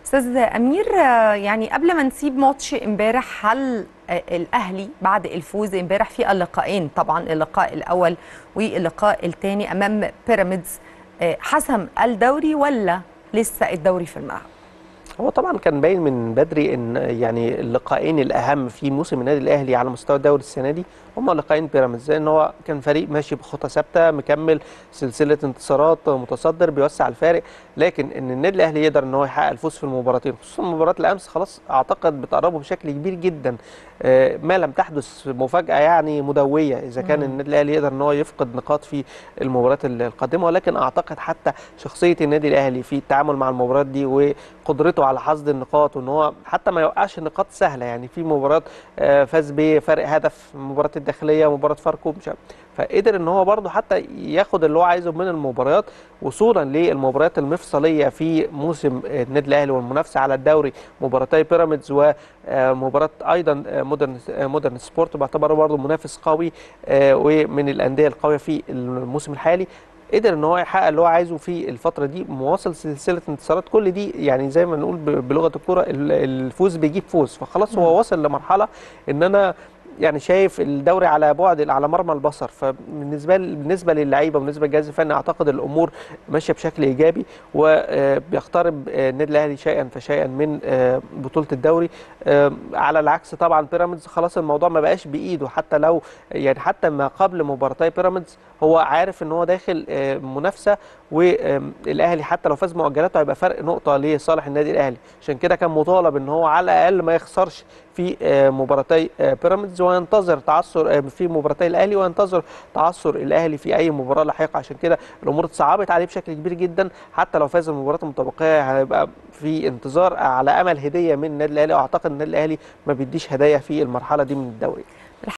استاذ امير آه، يعني قبل ما نسيب ماتش امبارح هل آه، الاهلي بعد الفوز امبارح في اللقاءين طبعا اللقاء الاول واللقاء الثاني امام بيراميدز آه، حسم الدوري ولا لسه الدوري في الملعب هو طبعا كان باين من بدري ان يعني اللقاءين الاهم في موسم النادي الاهلي على مستوى الدوري السنه دي هما لقاءين بيراميدز لان هو كان فريق ماشي بخطى ثابته مكمل سلسله انتصارات متصدر بيوسع الفارق لكن ان النادي الاهلي يقدر ان هو يحقق الفوز في المباراتين خصوصا مباراه الامس خلاص اعتقد بتقربه بشكل كبير جدا آه، ما لم تحدث مفاجاه يعني مدويه اذا كان مم. النادي الاهلي يقدر ان هو يفقد نقاط في المباريات القادمه ولكن اعتقد حتى شخصيه النادي الاهلي في التعامل مع المباريات دي وقدرته على حصد النقاط وان هو حتى ما يوقعش نقاط سهله يعني في مباراه آه، فاز بفرق هدف مباراه الداخليه مباراه فاركو مش عارف. فقدر ان هو برضه حتى ياخد اللي هو عايزه من المباريات وصولا للمباريات المفصليه في موسم النادي الاهلي والمنافسه على الدوري مباراتي بيراميدز ومباراه ايضا آه، مودرن آه، مودرن سبورت بعتبره برضه منافس قوي آه، ومن الانديه القويه في الموسم الحالي قدر ان هو يحقق اللي هو عايزه في الفتره دي مواصل سلسله انتصارات كل دي يعني زي ما نقول ب- بلغه الكوره ال- الفوز بيجيب فوز فخلاص هو وصل لمرحله ان انا يعني شايف الدوري على بعد على مرمى البصر فبالنسبه بالنسبه للعيبه وبالنسبه للجهاز الفني اعتقد الامور ماشيه بشكل ايجابي وبيقترب النادي الاهلي شيئا فشيئا من آه، بطوله الدوري آه، على العكس طبعا بيراميدز خلاص الموضوع ما بقاش بايده حتى لو يعني حتى ما قبل مباراتي بيراميدز هو عارف ان هو داخل آه، منافسه والاهلي حتى لو فاز مؤجلاته هيبقى فرق نقطه لصالح النادي الاهلي عشان كده كان مطالب ان هو على الاقل ما يخسرش في آه، مباراتي آه، بيراميدز وينتظر تعثر آه، في مباراتي الاهلي وينتظر تعثر الاهلي في اي مباراه لاحقه عشان كده الامور اتصعبت عليه بشكل كبير جدا حتى لو فاز المباراه المتبقيه هيبقى في انتظار على امل هديه من النادي الاهلي واعتقد النادي الاهلي ما بيديش هدايا في المرحله دي من الدوري